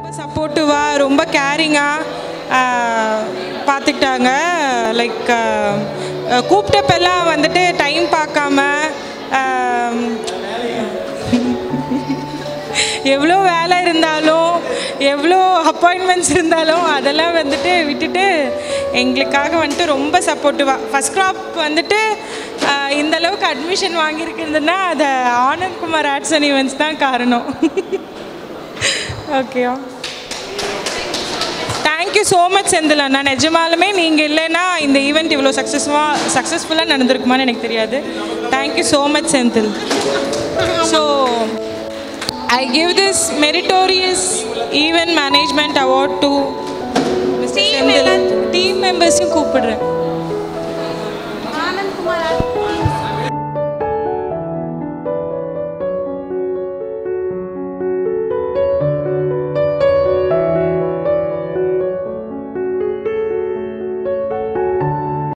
சப்போர்ட்டிவாக ரொம்ப கேரிங்காக பார்த்துக்கிட்டாங்க லைக் கூப்பிட்டப்பெல்லாம் வந்துட்டு டைம் பார்க்காம ஆஹ், எவ்வளோ வேலை இருந்தாலும் எவ்வளோ அப்பாயின்மெண்ட்ஸ் இருந்தாலும் அதெல்லாம் வந்துட்டு விட்டுட்டு எங்களுக்காக வந்துட்டு ரொம்ப சப்போர்ட்டிவாக ஃபஸ்ட் கிராப் வந்துட்டு ஆஹ், இந்த அளவுக்கு அட்மிஷன் வாங்கியிருக்கிறதுனா அது Anand Kumar arts and events தான் காரணம் ஓகேவா தேங்க்யூ ஸோ மச் செந்தில் அண்ணா நிஜமாலுமே நீங்கள் இல்லைன்னா இந்த ஈவெண்ட் இவ்வளோ சக்ஸஸ்ஃபுல்லாக சக்ஸஸ்ஃபுல்லாக நடந்திருக்குமான்னு எனக்கு தெரியாது thank you so much Senthil so I give this meritorious event management award to team மெம்பர்ஸையும் கூப்பிடுறேன்